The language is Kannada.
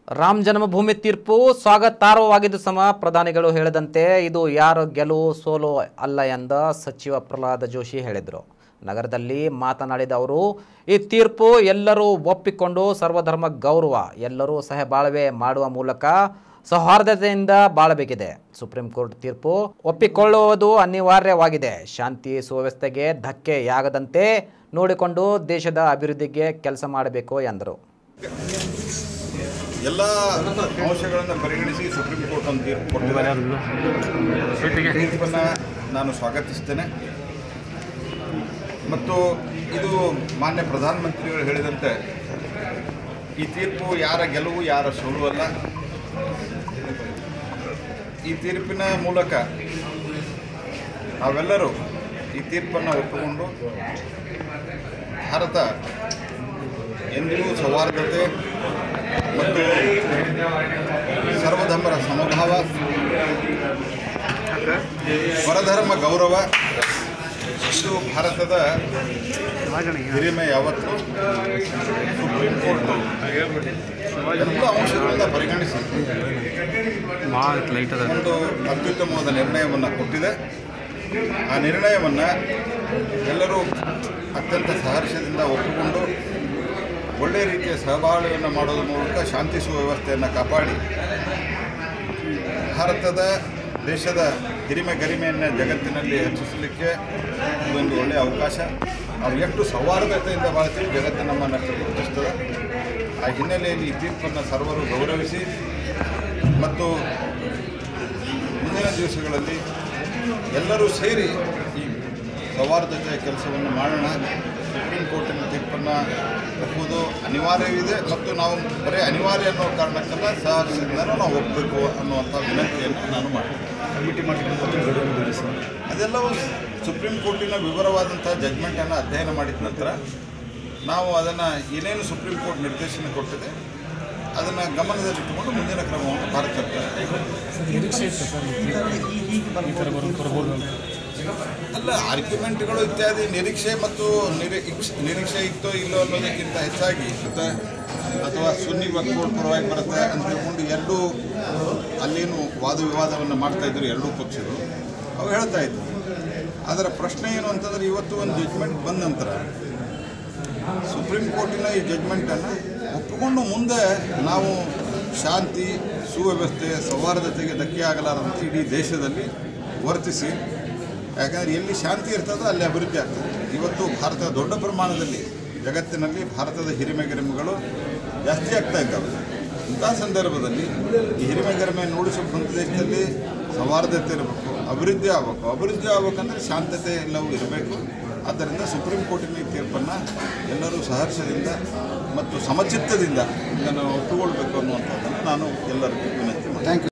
ರಾಮ್ ಜನ್ಮಭೂಮಿ ತೀರ್ಪು ಸ್ವಾಗತಾರ್ಹವಾಗಿದ್ದು ಸಮ ಪ್ರಧಾನಿಗಳು ಹೇಳಿದಂತೆ ಇದು ಯಾರ ಗೆಲುವು ಸೋಲು ಅಲ್ಲ ಎಂದ ಸಚಿವ ಪ್ರಹ್ಲಾದ ಜೋಶಿ ಹೇಳಿದರು ನಗರದಲ್ಲಿ ಮಾತನಾಡಿದ ಅವರು ಈ ತೀರ್ಪು ಎಲ್ಲರೂ ಒಪ್ಪಿಕೊಂಡು ಸರ್ವಧರ್ಮ ಗೌರವ ಎಲ್ಲರೂ ಸಹಬಾಳ್ವೆ ಮಾಡುವ ಮೂಲಕ ಸೌಹಾರ್ದತೆಯಿಂದ ಬಾಳಬೇಕಿದೆ ಸುಪ್ರೀಂ ಕೋರ್ಟ್ ತೀರ್ಪು ಒಪ್ಪಿಕೊಳ್ಳುವುದು ಅನಿವಾರ್ಯವಾಗಿದೆ ಶಾಂತಿ ಸುವ್ಯವಸ್ಥೆಗೆ ಧಕ್ಕೆಯಾಗದಂತೆ ನೋಡಿಕೊಂಡು ದೇಶದ ಅಭಿವೃದ್ಧಿಗೆ ಕೆಲಸ ಮಾಡಬೇಕು ಎಂದರು ಎಲ್ಲ ಅಂಶಗಳನ್ನು ಪರಿಗಣಿಸಿ ಸುಪ್ರೀಂ ಕೋರ್ಟ್ ಒಂದು ತೀರ್ಪು ಕೊಟ್ಟಿದ್ದಾರೆ ತೀರ್ಪನ್ನು ನಾನು ಸ್ವಾಗತಿಸ್ತೇನೆ ಮತ್ತು ಇದು ಮಾನ್ಯ ಪ್ರಧಾನಮಂತ್ರಿಗಳು ಹೇಳಿದಂತೆ ಈ ತೀರ್ಪು ಯಾರ ಗೆಲುವು ಯಾರ ಸೋಲು ಅಲ್ಲ ಈ ತೀರ್ಪಿನ ಮೂಲಕ ನಾವೆಲ್ಲರೂ ಈ ತೀರ್ಪನ್ನು ಒಪ್ಪಿಕೊಂಡು ಭಾರತ ಎಂದಿಗೂ ಸೌಹಾರ್ದತೆ ಮತ್ತು ಸರ್ವಧರ್ಮರ ಸಮಭಾವ ಪರಧರ್ಮ ಗೌರವ ಇದು ಭಾರತದ ಹಿರಿಮೆ ಯಾವತ್ತು ಸುಪ್ರೀಂ ಕೋರ್ಟ್ ಎಲ್ಲ ಅಂಶಗಳನ್ನು ಪರಿಗಣಿಸಿ ಒಂದು ಅತ್ಯುತ್ತಮವಾದ ನಿರ್ಣಯವನ್ನು ಕೊಟ್ಟಿದೆ ಆ ನಿರ್ಣಯವನ್ನು ಎಲ್ಲರೂ ಅತ್ಯಂತ ಸಹರ್ಷದಿಂದ ಒಪ್ಪಿಕೊಂಡು ಒಳ್ಳೆಯ ರೀತಿಯ ಸಹಬಾಳ್ವೆಯನ್ನು ಮಾಡೋದ್ರ ಮೂಲಕ ಶಾಂತಿ ಸುವ್ಯವಸ್ಥೆಯನ್ನು ಕಾಪಾಡಿ ಭಾರತದ ದೇಶದ ಹಿರಿಮೆ ಗರಿಮೆಯನ್ನು ಜಗತ್ತಿನಲ್ಲಿ ಹೆಚ್ಚಿಸಲಿಕ್ಕೆ ಇದೊಂದು ಒಳ್ಳೆಯ ಅವಕಾಶ ನಾವು ಎಷ್ಟು ಸೌಹಾರ್ದತೆಯಿಂದ ಬಾಳ್ತೀವಿ ಜಗತ್ತು ನಮ್ಮನ್ನು ಅಷ್ಟು ಗುರುತಿಸ್ತದೆ ಆ ಹಿನ್ನೆಲೆಯಲ್ಲಿ ಈ ತೀರ್ಪನ್ನು ಸರ್ವರು ಗೌರವಿಸಿ ಮತ್ತು ಮುಂದಿನ ದಿವಸಗಳಲ್ಲಿ ಎಲ್ಲರೂ ಸೇರಿ ಈ ಸೌಹಾರ್ದತೆಯ ಕೆಲಸವನ್ನು ಮಾಡೋಣ ಸುಪ್ರೀಂ ಕೋರ್ಟಿನ ತೀರ್ಪನ್ನು ಒಪ್ಪುವುದು ಅನಿವಾರ್ಯವಿದೆ ಮತ್ತು ನಾವು ಬರೀ ಅನಿವಾರ್ಯ ಅನ್ನೋ ಕಾರಣಕ್ಕಲ್ಲ ಸಹರ್ಷದಿಂದ ನಾವು ಒಪ್ಪಬೇಕು ಅನ್ನುವಂಥ ವಿನಂತಿಯನ್ನು ನಾನು ಮಾಡ್ತೀನಿ ಕಮಿಟಿ ಮಾಡಿಕೊಂಡು ಸರ್ ಅದೆಲ್ಲವೂ ಸುಪ್ರೀಂ ಕೋರ್ಟಿನ ವಿವರವಾದಂಥ ಜಡ್ಜ್ಮೆಂಟನ್ನು ಅಧ್ಯಯನ ಮಾಡಿದ ನಂತರ ನಾವು ಅದನ್ನು ಏನೇನು ಸುಪ್ರೀಂ ಕೋರ್ಟ್ ನಿರ್ದೇಶನ ಕೊಟ್ಟಿದೆ ಅದನ್ನು ಗಮನದಲ್ಲಿಟ್ಟುಕೊಂಡು ಮುಂದಿನ ಕ್ರಮವನ್ನು ಭಾರತ ಸರ್ಕಾರ ಕೈಗೊಳ್ಳುತ್ತೆ. ನಿರೀಕ್ಷೆ ಇತ್ತು ಸರ್ ಈ ಥರ ಬರೋದು ಬರ್ಬೋದು ಅಂತ ಅಲ್ಲ ಆರ್ಗ್ಯುಮೆಂಟ್ಗಳು ಇತ್ಯಾದಿ ನಿರೀಕ್ಷೆ ಮತ್ತು ನಿರೀಕ್ಷೆ ನಿರೀಕ್ಷೆ ಇತ್ತೋ ಇಲ್ಲೋ ಅನ್ನೋದಕ್ಕಿಂತ ಹೆಚ್ಚಾಗಿ ಮತ್ತೆ ಅಥವಾ ಸುನ್ನಿ ವಕ್ಫ್ ಪರವಾಗಿ ಬರುತ್ತೆ ಅಂತ ಹೇಳ್ಕೊಂಡು ಎರಡೂ ಅಲ್ಲೇನು ವಾದ ವಿವಾದವನ್ನು ಮಾಡ್ತಾ ಇದ್ರು ಎರಡೂ ಪಕ್ಷಗಳು ಅವು ಹೇಳ್ತಾ ಇದ್ರು ಅದರ ಪ್ರಶ್ನೆ ಏನು ಅಂತಂದರೆ ಇವತ್ತು ಒಂದು ಜಡ್ಜ್ಮೆಂಟ್ ಬಂದ ನಂತರ ಸುಪ್ರೀಂ ಕೋರ್ಟಿನ ಈ ಜಡ್ಜ್ಮೆಂಟನ್ನು ಒಪ್ಪಿಕೊಂಡು ಮುಂದೆ ನಾವು ಶಾಂತಿ ಸುವ್ಯವಸ್ಥೆ ಸೌಹಾರ್ದತೆಗೆ ಧಕ್ಕೆ ಆಗಲಾರದಂತೆ ಇಡೀ ದೇಶದಲ್ಲಿ ವರ್ತಿಸಿ ಯಾಕಂದರೆ ಎಲ್ಲಿ ಶಾಂತಿ ಇರ್ತದೋ ಅಲ್ಲಿ ಅಭಿವೃದ್ಧಿ ಆಗ್ತದೆ ಇವತ್ತು ಭಾರತ ದೊಡ್ಡ ಪ್ರಮಾಣದಲ್ಲಿ ಜಗತ್ತಿನಲ್ಲಿ ಭಾರತದ ಹಿರಿಮೆ ಗರಿಮೆಗಳು ಜಾಸ್ತಿ ಆಗ್ತಾ ಇದ್ದಾವೆ ಇಂಥ ಸಂದರ್ಭದಲ್ಲಿ ಈ ಹಿರಿಮೆ ಗರಿಮೆ ನುಡಿಸುವಂಥ ದೇಶದಲ್ಲಿ ಸೌಹಾರ್ದತೆ ಇರಬೇಕು ಅಭಿವೃದ್ಧಿ ಆಗಬೇಕು ಅಭಿವೃದ್ಧಿ ಆಗ್ಬೇಕಂದ್ರೆ ಶಾಂತತೆ ಎಲ್ಲವೂ ಇರಬೇಕು ಆದ್ದರಿಂದ ಸುಪ್ರೀಂ ಕೋರ್ಟಿನ ಈ ತೀರ್ಪನ್ನು ಎಲ್ಲರೂ ಸಹರ್ಷದಿಂದ ಮತ್ತು ಸಮಚಿತ್ತದಿಂದ ಇದನ್ನು ಒಪ್ಪಿಕೊಳ್ಬೇಕು ಅನ್ನುವಂಥದ್ದನ್ನು ನಾನು ಎಲ್ಲರಿಗೂ ವಿನಂತಿ ಮಾಡ್ತೀನಿ ಥ್ಯಾಂಕ್ ಯು